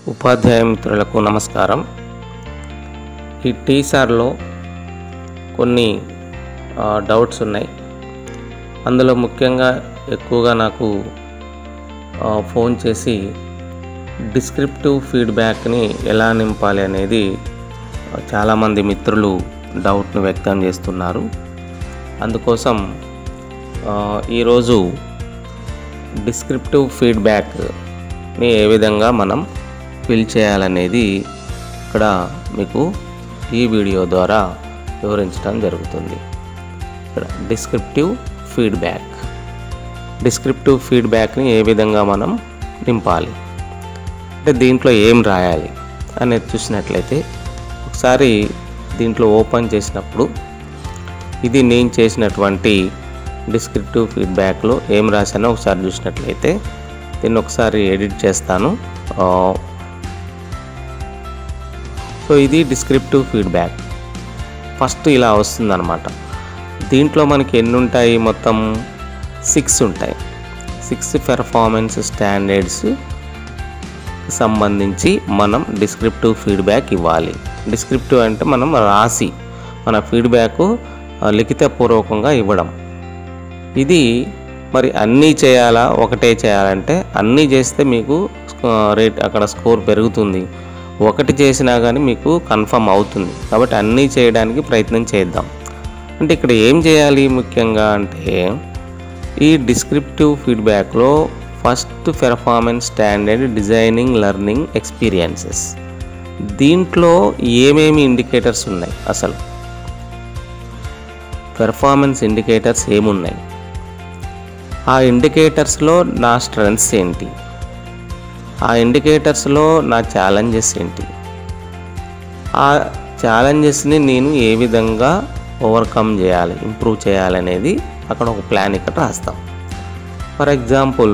ఉపాధ్యాయ మిత్రులకు నమస్కారం ఈ టీసార్లో కొన్ని ఆ, డౌట్స్ ఉన్నాయి అందులో ముఖ్యంగా ఎక్కువగా నాకు ఆ, ఫోన్ చేసి డిస్క్రిప్టివ్ ఫీడ్బ్యాక్ని ఎలా నింపాలి అనేది ఆ, చాలామంది మిత్రులు డౌట్ను వ్యక్తం చేస్తున్నారు అందుకోసం ఆ, ఈరోజు డిస్క్రిప్టివ్ ఫీడ్బ్యాక్ని ఏ విధంగా మనం ఫిల్ చేయాలనేది ఇక్కడ మీకు ఈ వీడియో ద్వారా వివరించడం జరుగుతుంది ఇక్కడ డిస్క్రిప్టివ్ ఫీడ్బ్యాక్ డిస్క్రిప్టివ్ ఫీడ్బ్యాక్ని ఏ విధంగా మనం నింపాలి అంటే దీంట్లో ఏం రాయాలి అనేది చూసినట్లయితే ఒకసారి దీంట్లో ఓపెన్ చేసినప్పుడు ఇది నేను చేసినటువంటి డిస్క్రిప్టివ్ ఫీడ్బ్యాక్లో ఏం రాశానో ఒకసారి చూసినట్లయితే దీన్ని ఒకసారి ఎడిట్ చేస్తాను ఆ, సో ఇది డిస్క్రిప్టివ్ ఫీడ్బ్యాక్ ఫస్ట్ ఇలా వస్తుందన్నమాట దీంట్లో మనకి ఎన్ని ఉంటాయి మొత్తం సిక్స్ ఉంటాయి సిక్స్ పెర్ఫార్మెన్స్ స్టాండర్డ్స్ సంబంధించి మనం డిస్క్రిప్టివ్ ఫీడ్బ్యాక్ ఇవ్వాలి డిస్క్రిప్టివ్ అంటే మనం రాసి మన ఫీడ్బ్యాక్ లిఖితపూర్వకంగా ఇవ్వడం ఇది మరి అన్నీ చేయాలా ఒకటే చేయాలంటే అన్నీ చేస్తే మీకు ఆ, రేట్ అక్కడ స్కోర్ పెరుగుతుంది ఒకటి చేసినా కానీ మీకు కన్ఫర్మ్ అవుతుంది కాబట్టి అన్నీ చేయడానికి ప్రయత్నం చేద్దాం అంటే ఇక్కడ ఏం చేయాలి ముఖ్యంగా అంటే ఈ డిస్క్రిప్టివ్ ఫీడ్బ్యాక్లో first performance standard designing learning experiences దీంట్లో ఏమేమి ఇండికేటర్స్ ఉన్నాయి అసలు పెర్ఫార్మెన్స్ ఇండికేటర్స్ ఏమున్నాయి ఆ ఇండికేటర్స్లో నా స్ట్రెంగ్స్ ఏంటి ఆ ఇండికేటర్స్లో నా ఛాలెంజెస్ ఏంటి ఆ ఛాలెంజెస్ని నేను ఏ విధంగా ఓవర్కమ్ చేయాలి ఇంప్రూవ్ చేయాలనేది అక్కడ ఒక ప్లాన్ ఇక్కడ రాస్తాం ఫర్ ఎగ్జాంపుల్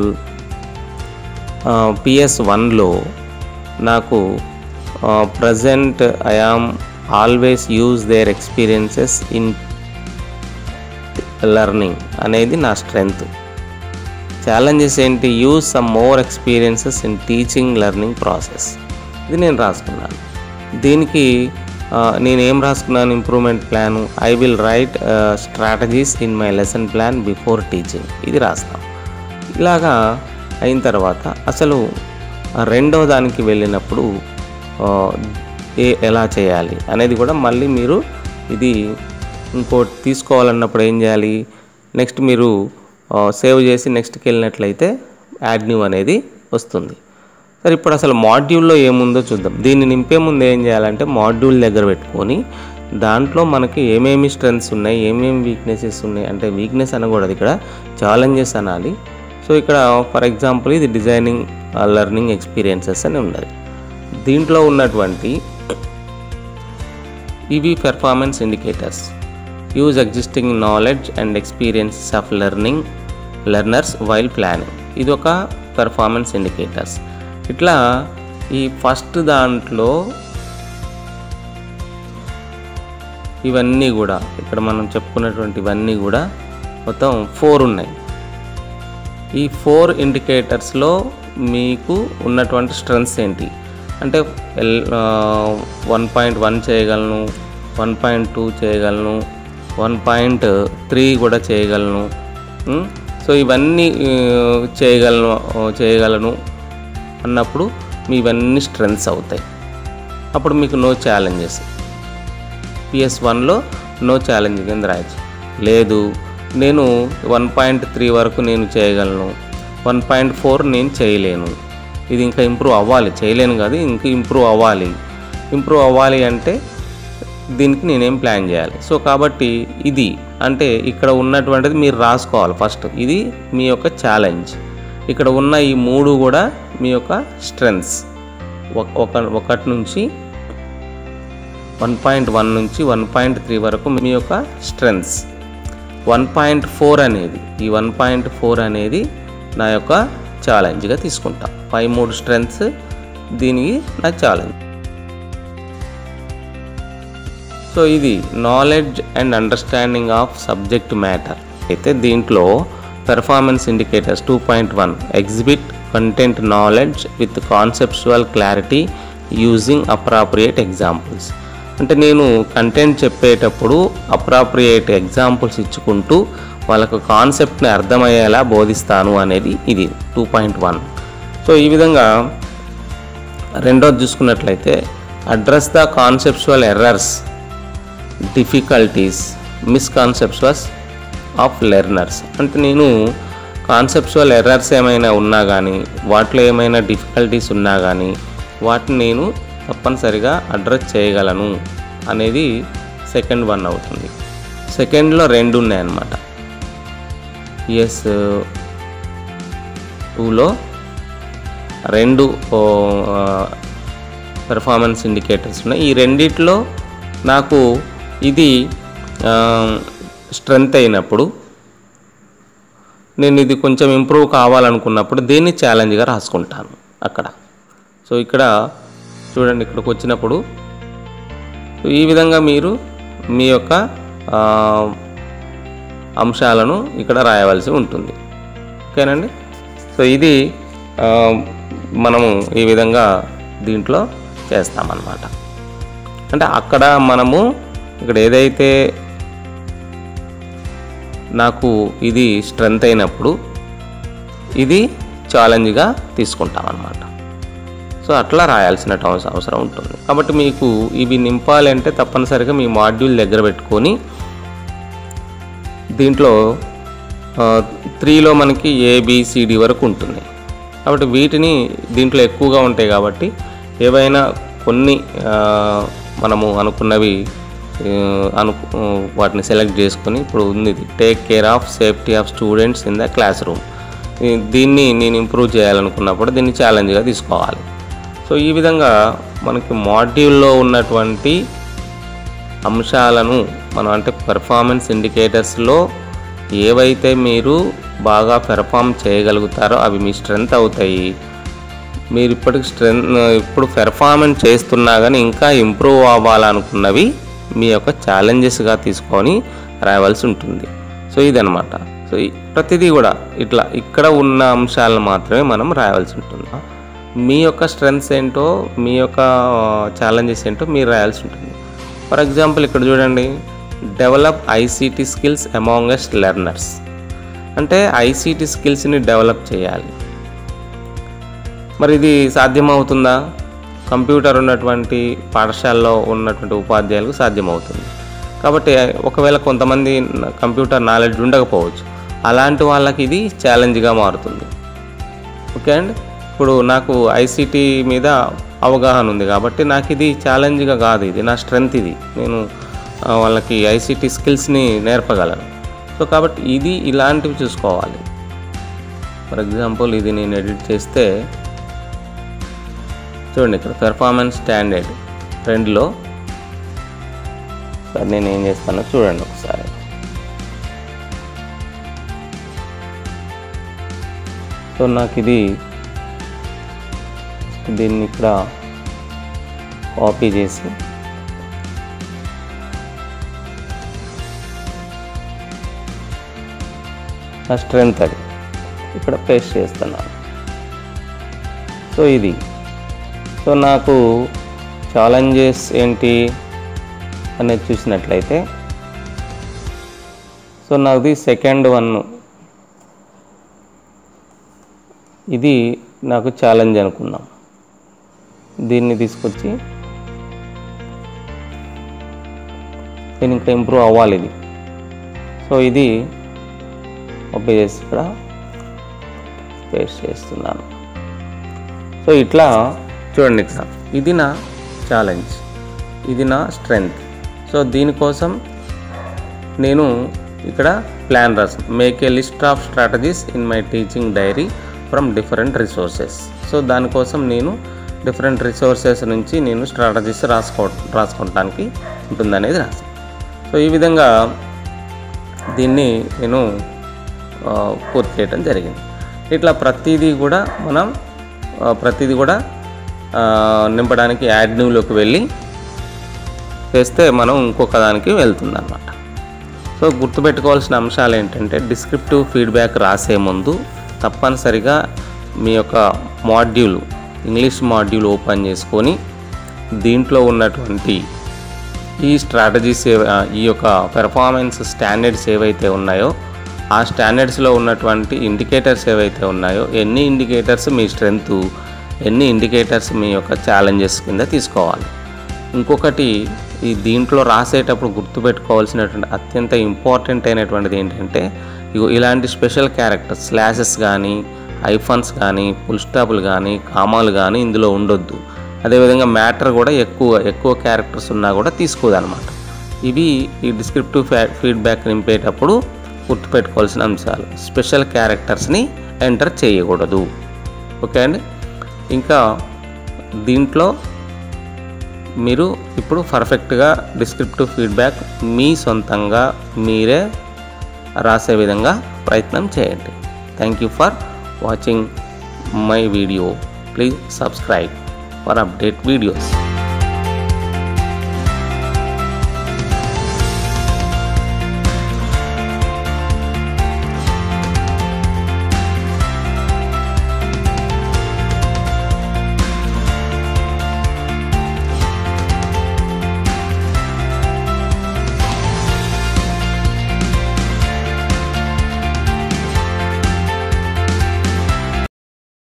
పిఎస్ వన్లో నాకు present I am always use there experiences in learning అనేది నా స్ట్రెంగ్త్ ఛాలెంజెస్ ఏంటి use some more experiences in teaching learning process ఇది నేను రాసుకున్నాను దీనికి ఆ, నేను ఏం రాసుకున్నాను improvement plan I will write strategies in my lesson plan before teaching ఇది రాస్తాం ఇలాగా అయిన తర్వాత అసలు ఆ రెండవ దానికి వెళ్ళినప్పుడు ఆ, ఏ ఎలా చేయాలి అనేది కూడా మళ్ళీ మీరు ఇది ఇంకోటి తీసుకోవాలన్నప్పుడు ఏం చేయాలి నెక్స్ట్ మీరు సేవ్ చేసి నెక్స్ట్కి వెళ్ళినట్లయితే యాడ్ న్యూ అనేది వస్తుంది సరే ఇప్పుడు అసలు మాడ్యూల్లో ఏముందో చూద్దాం దీన్ని నింపే ముందు ఏం చేయాలంటే మాడ్యూల్ దగ్గర పెట్టుకొని దాంట్లో మనకి ఏమేమి స్ట్రెంగ్స్ ఉన్నాయి ఏమేమి వీక్నెసెస్ ఉన్నాయి అంటే వీక్నెస్ అనకూడదు ఇక్కడ ఛాలెంజెస్ అనాలి సో ఇక్కడ ఫర్ ఎగ్జాంపుల్ ఇది డిజైనింగ్ లెర్నింగ్ ఎక్స్పీరియన్సెస్ అని ఉన్నది దీంట్లో ఉన్నటువంటి ఇవి performance indicators use existing knowledge and experiences of learning learners while planning ఇది ఒక పెర్ఫార్మెన్స్ ఇండికేటర్స్ ఇట్లా ఈ ఫస్ట్ దాంట్లో ఇవన్నీ కూడా ఇక్కడ మనం చెప్పుకున్నటువంటి ఇవన్నీ కూడా మొత్తం ఫోర్ ఉన్నాయి ఈ ఫోర్ ఇండికేటర్స్లో మీకు ఉన్నటువంటి స్ట్రెంగ్స్ ఏంటి అంటే వన్ పాయింట్ వన్ చేయగలను వన్ పాయింట్ టూ చేయగలను వన్ పాయింట్ త్రీ కూడా చేయగలను ఉమ్, సో ఇవన్నీ ఆ, చేయగలను చేయగలను అన్నప్పుడు మీ ఇవన్నీ స్ట్రెంగ్స్ అవుతాయి అప్పుడు మీకు నో ఛాలెంజెస్ పిఎస్ వన్లో నో ఛాలెంజ్ కింద రాయొచ్చు లేదు నేను వన్ పాయింట్ త్రీ వరకు నేను చేయగలను వన్ పాయింట్ ఫోర్ నేను చేయలేను ఇది ఇంకా ఇంప్రూవ్ అవ్వాలి చేయలేను కాదు ఇంకా ఇంప్రూవ్ అవ్వాలి ఇంప్రూవ్ అవ్వాలి అంటే దీనికి నేనేం ప్లాన్ చేయాలి సో కాబట్టి ఇది అంటే ఇక్కడ ఉన్నటువంటిది మీరు రాసుకోవాలి ఫస్ట్ ఇది మీ యొక్క ఛాలెంజ్ ఇక్కడ ఉన్న ఈ మూడు కూడా మీ యొక్క స్ట్రెంగ్స్ ఒక ఒకటి నుంచి వన్ పాయింట్ వన్ నుంచి వన్ పాయింట్ త్రీ వరకు మీ యొక్క స్ట్రెంగ్స్ వన్ పాయింట్ ఫోర్ అనేది ఈ వన్ పాయింట్ ఫోర్ అనేది నా యొక్క ఛాలెంజ్గా తీసుకుంటా పై మూడు స్ట్రెంగ్స్ దీనికి నా ఛాలెంజ్ సో ఇది knowledge and understanding of subject matter అయితే దీంట్లో performance indicators two point one exhibit content knowledge with conceptual clarity using appropriate examples అంటే నేను కంటెంట్ చెప్పేటప్పుడు అప్రాప్రియేట్ ఎగ్జాంపుల్స్ ఇచ్చుకుంటూ వాళ్ళకు కాన్సెప్ట్ని అర్థమయ్యేలా బోధిస్తాను అనేది ఇది టూ పాయింట్ వన్ సో ఈ విధంగా రెండోది చూసుకున్నట్లయితే address the conceptual errors difficulties misconceptions of learners అంటే నేను కాన్సెప్చువల్ ఎర్రర్స్ ఏమైనా ఉన్నా కానీ వాటిలో ఏమైనా డిఫికల్టీస్ ఉన్నా కానీ వాటిని నేను తప్పనిసరిగా అడ్రస్ చేయగలను అనేది సెకండ్ వన్ అవుతుంది సెకండ్లో రెండు ఉన్నాయన్నమాట ఎస్ టూలో రెండు పెర్ఫార్మెన్స్ ఇండికేటర్స్ ఉన్నాయి ఈ రెండిట్లో నాకు ఇది స్ట్రెంగ్త్ అయినప్పుడు నేను ఇది కొంచెం ఇంప్రూవ్ కావాలనుకున్నప్పుడు దీన్ని ఛాలెంజ్గా రాసుకుంటాను అక్కడ సో ఇక్కడ చూడండి ఇక్కడికి వచ్చినప్పుడు సో ఈ విధంగా మీరు మీ యొక్క ఆ, అంశాలను ఇక్కడ రాయవలసి ఉంటుంది ఓకేనండి సో ఇది ఆ, మనము ఈ విధంగా దీంట్లో చేస్తామన్నమాట అంటే అక్కడ మనము ఇక్కడ ఏదైతే నాకు ఇది స్ట్రెంగ్త్ అయినప్పుడు ఇది ఛాలెంజ్గా తీసుకుంటాం అన్నమాట సో అట్లా రాయాల్సిన అవస- అవసరం ఉంటుంది కాబట్టి మీకు ఇవి నింపాలంటే తప్పనిసరిగా మీ మాడ్యూల్ దగ్గర పెట్టుకొని దీంట్లో త్రీలో మనకి ఏబిసిడి వరకు ఉంటుంది కాబట్టి వీటిని దీంట్లో ఎక్కువగా ఉంటాయి కాబట్టి ఏవైనా కొన్ని ఆ, మనము అనుకున్నవి ఆ, అను వాటిని సెలెక్ట్ చేసుకొని ఇప్పుడు ఉంది take care of safety of students in the classroom దీన్ని నేను ఇంప్రూవ్ చేయాలనుకున్నప్పుడు దీన్ని ఛాలెంజ్గా తీసుకోవాలి సో ఈ విధంగా మనకి మాడ్యూల్లో ఉన్నటువంటి అంశాలను మనం అంటే పెర్ఫార్మెన్స్ ఇండికేటర్స్లో ఏవైతే మీరు బాగా పెర్ఫామ్ చేయగలుగుతారో అవి మీ స్ట్రెంగ్త్ అవుతాయి మీరు ఇప్పటికి స్ట్రెంత్ ఇప్పుడు పెర్ఫార్మెన్స్ చేస్తున్నా కానీ ఇంకా ఇంప్రూవ్ అవ్వాలనుకున్నవి మీ యొక్క ఛాలెంజెస్గా తీసుకొని రాయవలసి ఉంటుంది సో ఇదనమాట సో ఈ- ప్రతిదీ కూడా ఇట్లా ఇక్కడ ఉన్న అంశాలను మాత్రమే మనం రాయవలసి ఉంటుంది మీ యొక్క స్ట్రెంగ్స్ ఏంటో మీ యొక్క ఛాలెంజెస్ ఏంటో మీరు రాయాల్సి ఉంటుంది ఫర్ ఎగ్జాంపుల్ ఇక్కడ చూడండి develop ICT skills amongst learners అంటే ఐసీటీ స్కిల్స్ని డెవలప్ చేయాలి మరి ఇది సాధ్యమవుతుందా కంప్యూటర్ ఉన్నటువంటి పాఠశాలలో ఉన్నటువంటి ఉపాధ్యాయులకు సాధ్యమవుతుంది కాబట్టి ఒకవేళ కొంతమంది కంప్యూటర్ నాలెడ్జ్ ఉండకపోవచ్చు అలాంటి వాళ్ళకి ఇది ఛాలెంజ్గా మారుతుంది ఓకే అండి ఇప్పుడు నాకు ఐసీటీ మీద అవగాహన ఉంది కాబట్టి నాకు ఇది ఛాలెంజ్గా కాదు ఇది నా స్ట్రెంగ్త్ ఇది నేను ఆ, వాళ్ళకి ఐసీటీ స్కిల్స్ని నేర్పగలను సో కాబట్టి ఇది ఇలాంటివి చూసుకోవాలి ఫర్ ఎగ్జాంపుల్ ఇది నేను ఎడిట్ చేస్తే చూడండి ఇక్కడ పెర్ఫార్మెన్స్ స్టాండర్డ్ ట్రెండ్లో సార్ నేను ఏం చేస్తానో చూడండి ఒకసారి సో నాకు ఇది దీన్ని ఇక్కడ కాపీ చేసి నా స్ట్రెంగ్త్ అది ఇక్కడ పేస్ట్ చేస్తున్నాను సో ఇది సో నాకు ఛాలెంజెస్ ఏంటి అనేది చూసినట్లయితే సో నాది సెకండ్ వన్ ఇది నాకు ఛాలెంజ్ అనుకుందాం దీన్ని తీసుకొచ్చి నేను ఇంకా ఇంప్రూవ్ అవ్వాలి ఇది సో ఇది ఓపెన్ చేసి ఇక్కడ పేస్ట్ చేస్తున్నాను సో ఇట్లా చూడండి ఇక్కడ ఇది నా ఛాలెంజ్ ఇది నా స్ట్రెంగ్త్ సో దీనికోసం నేను ఇక్కడ ప్లాన్ రాసాను make a list of strategies in my teaching diary from different resources so దానికోసం నేను డిఫరెంట్ రిసోర్సెస్ నుంచి నేను స్ట్రాటజీస్ రాసుకో రాసుకోవడానికి ఉంటుందనేది రాసాను సో ఈ విధంగా దీన్ని నేను ఆ, పూర్తి చేయడం జరిగింది ఇట్లా ప్రతిదీ కూడా మనం ఆ, ప్రతిదీ కూడా ఆ, నింపడానికి యాడ్ న్యూలోకి వెళ్ళి చేస్తే మనం ఇంకొక దానికి వెళ్తుంది అనమాట సో గుర్తుపెట్టుకోవాల్సిన అంశాలు ఏంటంటే డిస్క్రిప్టివ్ ఫీడ్బ్యాక్ రాసే ముందు తప్పనిసరిగా మీ యొక్క మాడ్యూల్ ఇంగ్లీష్ మాడ్యూల్ ఓపెన్ చేసుకొని దీంట్లో ఉన్నటువంటి ఈ స్ట్రాటజీస్ ఏవ- ఈ యొక్క పెర్ఫార్మెన్స్ స్టాండర్డ్స్ ఏవైతే ఉన్నాయో ఆ స్టాండర్డ్స్లో ఉన్నటువంటి ఇండికేటర్స్ ఏవైతే ఉన్నాయో ఎన్ని ఇండికేటర్స్ మీ స్ట్రెంగ్త్ ఎన్ని ఇండికేటర్స్ మీ యొక్క ఛాలెంజెస్ కింద తీసుకోవాలి ఇంకొకటి ఈ దీంట్లో రాసేటప్పుడు గుర్తుపెట్టుకోవాల్సినటువంటి అత్యంత ఇంపార్టెంట్ అయినటువంటిది ఏంటంటే ఇగో ఇలాంటి స్పెషల్ క్యారెక్టర్స్ స్లాషెస్ కానీ ఐఫన్స్ కానీ ఫుల్ స్టాపులు కానీ కామాలు కానీ ఇందులో ఉండొద్దు అదేవిధంగా మ్యాటర్ కూడా ఎక్కువ ఎక్కువ క్యారెక్టర్స్ ఉన్నా కూడా తీసుకోదన్నమాట ఇవి ఈ డిస్క్రిప్టివ్ ఫీడ్బ్యాక్ నింపేటప్పుడు గుర్తుపెట్టుకోవాల్సిన అంశాలు స్పెషల్ క్యారెక్టర్స్ని ఎంటర్ చేయకూడదు ఓకే అండి ఇంకా దీంట్లో మీరు ఇప్పుడు పర్ఫెక్ట్గా డిస్క్రిప్టివ్ ఫీడ్బ్యాక్ మీ సొంతంగా మీరే రాసే విధంగా ప్రయత్నం చేయండి thank you for watching my video please subscribe for update videos